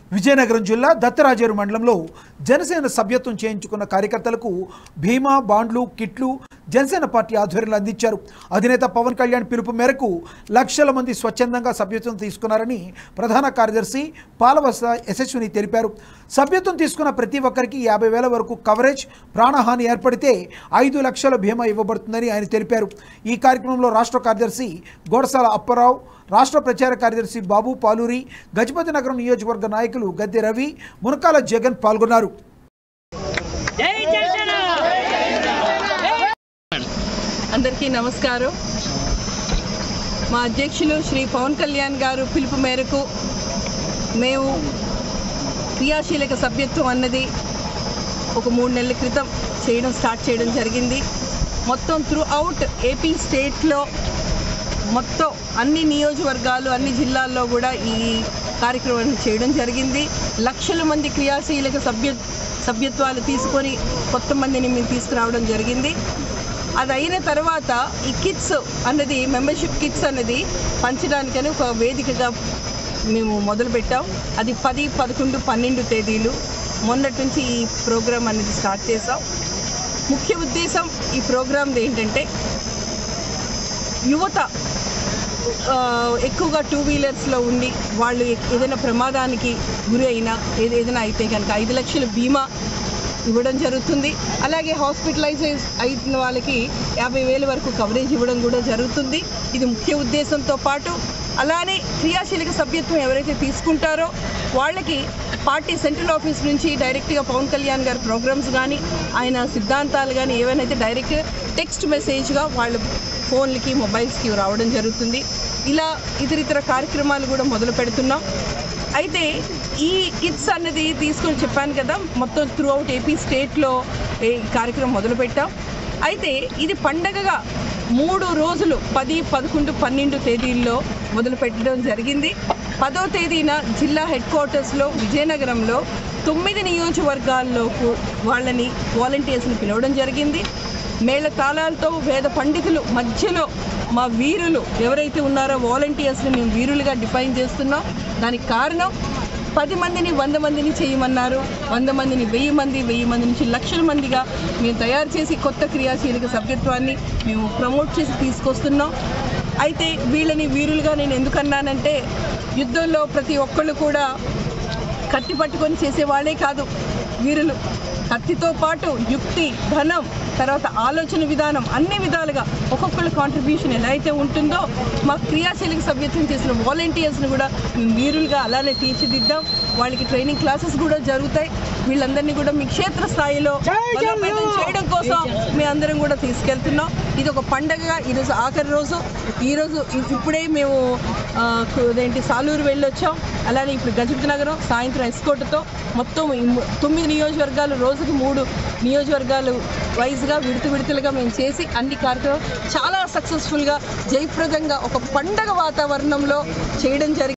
విజయనగరం జిల్లా దత్తరాజేరు మండలంలో జనసేన సభ్యత్వం చేయించుకున్న కార్యకర్తలకు భీమా బాండ్లు కిట్లు జనసేన పార్టీ ఆధ్వర్యంలో అందించారు అధినేత పవన్ కళ్యాణ్ పిలుపు మేరకు లక్షల మంది స్వచ్ఛందంగా సభ్యత్వం తీసుకున్నారని ప్రధాన కార్యదర్శి పాలవస యశస్విని తెలిపారు సభ్యత్వం తీసుకున్న ప్రతి ఒక్కరికి యాభై వేల వరకు కవరేజ్ ప్రాణహాని ఏర్పడితే ఐదు లక్షల బీమా ఇవ్వబడుతుందని ఆయన తెలిపారు ఈ కార్యక్రమంలో రాష్ట్ర కార్యదర్శి గోడసాల అప్పారావు రాష్ట్ర ప్రచార కార్యదర్శి బాబు పాలూరి గజపతి నగరం నియోజకవర్గ నాయకులు గద్దె రవి మునకాల జగన్ పాల్గొన్నారు జై జనసేన అందరికీ నమస్కారం మా అధ్యక్షులు శ్రీ పవన్ కళ్యాణ్ గారు పిలుపు మేరకు మేము క్రియాశీలక సభ్యత్వం అన్నది ఒక మూడు నెలల క్రితం చేయడం స్టార్ట్ చేయడం జరిగింది మొత్తం త్రూ అవుట్ ఏపీ స్టేట్లో మొత్తం అన్ని నియోజకవర్గాలు అన్ని జిల్లాల్లో కూడా ఈ కార్యక్రమాన్ని చేయడం జరిగింది లక్షల మంది క్రియాశీలక సభ్య సభ్యత్వాలు తీసుకొని కొత్త మందిని మేము తీసుకురావడం జరిగింది అది అయిన తర్వాత ఈ కిట్స్ అన్నది మెంబర్షిప్ కిట్స్ అన్నది పంచడానికని ఒక వేదికగా మేము మొదలుపెట్టాం అది పది పదకొండు పన్నెండు తేదీలు మొన్నటి నుంచి ఈ ప్రోగ్రాం అనేది స్టార్ట్ చేసాం ముఖ్య ఉద్దేశం ఈ ప్రోగ్రామ్ది ఏంటంటే యువత ఆ, ఎక్కువగా టూ వీలర్స్లో ఉండి వాళ్ళు ఏదైనా ప్రమాదానికి గురి అయినా ఏది- ఏదైనా అయితే కనుక ఐదు లక్షల బీమా ఇవ్వడం జరుగుతుంది అలాగే హాస్పిటలైజ్ అయిన వాళ్ళకి యాభై వేల వరకు కవరేజ్ ఇవ్వడం కూడా జరుగుతుంది ఇది ముఖ్య ఉద్దేశంతో పాటు అలానే క్రియాశీలక సభ్యత్వం ఎవరైతే తీసుకుంటారో వాళ్ళకి పార్టీ సెంట్రల్ ఆఫీస్ నుంచి డైరెక్ట్గా పవన్ కళ్యాణ్ గారి ప్రోగ్రామ్స్ కానీ ఆయన సిద్ధాంతాలు కానీ ఏవైనా అయితే డైరెక్ట్ టెక్స్ట్ మెసేజ్గా వాళ్ళ ఫోన్లకి మొబైల్స్కి రావడం జరుగుతుంది ఇలా ఇతర ఇతర కార్యక్రమాలు కూడా మొదలు పెడుతున్నాం అయితే ఈ కిట్స్ అన్నది తీసుకొని చెప్పాను కదా మొత్తం త్రూ అవుట్ ఏపీ స్టేట్లో ఈ కార్యక్రమం మొదలుపెట్టాం అయితే ఇది పండగగా మూడు రోజులు పది పదకొండు పన్నెండు తేదీల్లో మొదలు పెట్టడం జరిగింది పదో తేదీన జిల్లా హెడ్ క్వార్టర్స్లో విజయనగరంలో తొమ్మిది నియోజకవర్గాల్లో వాళ్ళని వాలంటీర్స్ని పిలవడం జరిగింది మేళ తాళాలతో వేద పండితులు మధ్యలో మా వీరులు ఎవరైతే ఉన్నారో వాలంటీర్స్ని మేము వీరులుగా డిఫైన్ చేస్తున్నాం దానికి కారణం పది మందిని వంద మందిని చేయమన్నారు వంద మందిని వెయ్యి మంది వెయ్యి మంది నుంచి లక్షల మందిగా మేము తయారు చేసి కొత్త క్రియాశీలక సభ్యత్వాన్ని మేము ప్రమోట్ చేసి తీసుకొస్తున్నాం అయితే వీళ్ళని వీరులుగా నేను ఎందుకన్నానంటే యుద్ధంలో ప్రతి ఒక్కళ్ళు కూడా కత్తి పట్టుకొని చేసేవాళ్ళే కాదు వీరులు కత్తితో పాటు యుక్తి ధనం తర్వాత ఆలోచన విధానం అన్ని విధాలుగా ఒక్కొక్కళ్ళ కాంట్రిబ్యూషన్ ఎలా అయితే ఉంటుందో మా క్రియాశీలక సభ్యత్వం చేసిన వాలంటీర్స్ని కూడా మేము వీరులుగా అలానే తీర్చిదిద్దాం వాళ్ళకి ట్రైనింగ్ క్లాసెస్ కూడా జరుగుతాయి వీళ్ళందరినీ కూడా మీ క్షేత్ర స్థాయిలో బలోపేతం చేయడం కోసం మీ అందరం కూడా తీసుకెళ్తున్నాం ఇది ఒక పండగగా ఈరోజు ఆఖరి రోజు ఈరోజు ఇ- ఇప్పుడే మేము ఆ, కు- అదేంటి సాలూరు వెళ్ళొచ్చాం అలానే ఇప్పుడు గజపతి నగరం సాయంత్రం ఎస్కోట్తో మొత్తం ఈ ము- తొమ్మిది నియోజకవర్గాలు రోజుకి మూడు నియోజకవర్గాలు వైజ్గా విడత విడతలుగా మేము చేసి అన్ని కార్యక్రమాలు చాలా సక్సెస్ఫుల్గా జయప్రదంగా ఒక పండగ వాతావరణంలో చేయడం జరిగింది